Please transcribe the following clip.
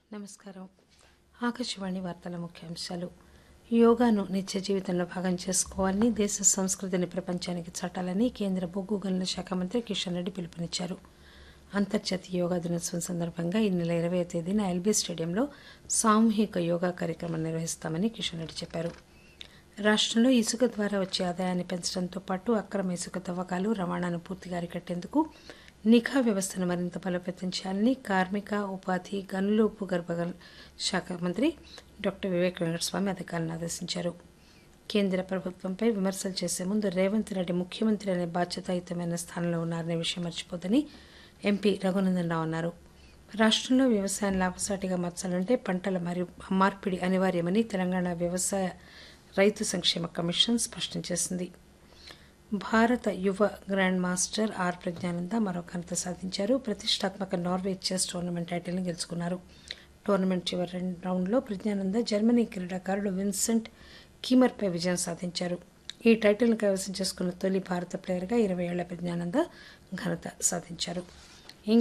నమస్కారం ఆకాశవాణి వార్తల ముఖ్యాంశాలు యోగాను నిత్య జీవితంలో భాగం చేసుకోవాలని దేశ సంస్కృతిని ప్రపంచానికి చాటాలని కేంద్ర బొగ్గు గనుల శాఖ మంత్రి కిషన్ రెడ్డి పిలుపునిచ్చారు అంతర్జాతీయ యోగా దినోత్సవం సందర్భంగా ఈ నెల ఇరవై తేదీన ఎల్బీ స్టేడియంలో సామూహిక యోగా కార్యక్రమం నిర్వహిస్తామని కిషన్ రెడ్డి చెప్పారు రాష్ట్రంలో ఇసుక ద్వారా వచ్చే ఆదాయాన్ని పెంచడంతో పాటు అక్రమ ఇసుక తవ్వకాలు రవాణాను పూర్తిగా అరికట్టేందుకు నిఘా వ్యవస్థను మరింత బలోపేతం చేయాలని కార్మిక ఉపాధి గనులు భూగర్భ గనుల శాఖ మంత్రి డాక్టర్ వివేక్ వెంకటస్వామి అధికారులను ఆదేశించారు కేంద్ర ప్రభుత్వంపై విమర్శలు చేసే ముందు రేవంత్ రెడ్డి ముఖ్యమంత్రి అనే బాధ్యతాయుతమైన స్థానంలో ఉన్నారనే విషయం మర్చిపోదని ఎంపీ రఘునందన్ రావు అన్నారు రాష్ట్రంలో వ్యవసాయం లాభసాటిగా మార్చాలంటే పంటల మరియు మార్పిడి అనివార్యమని తెలంగాణ వ్యవసాయ రైతు సంక్షేమ కమిషన్ స్పష్టం చేసింది భారత యువ గ్రాండ్ మాస్టర్ ఆర్ ప్రజ్ఞానంద మరో ఘనత సాధించారు ప్రతిష్టాత్మక నార్వే చెస్ టోర్నమెంట్ టైటిల్ని గెలుచుకున్నారు టోర్నమెంట్ చివరి రెండు రౌండ్లో ప్రజ్ఞానంద జర్మనీ క్రీడాకారుడు విన్సెంట్ కీమర్పై విజయం సాధించారు ఈ టైటిల్ను కైవసం చేసుకున్న తొలి భారత ప్లేయర్గా ఇరవై ఏళ్ల ప్రజ్ఞానంద ఘనత సాధించారు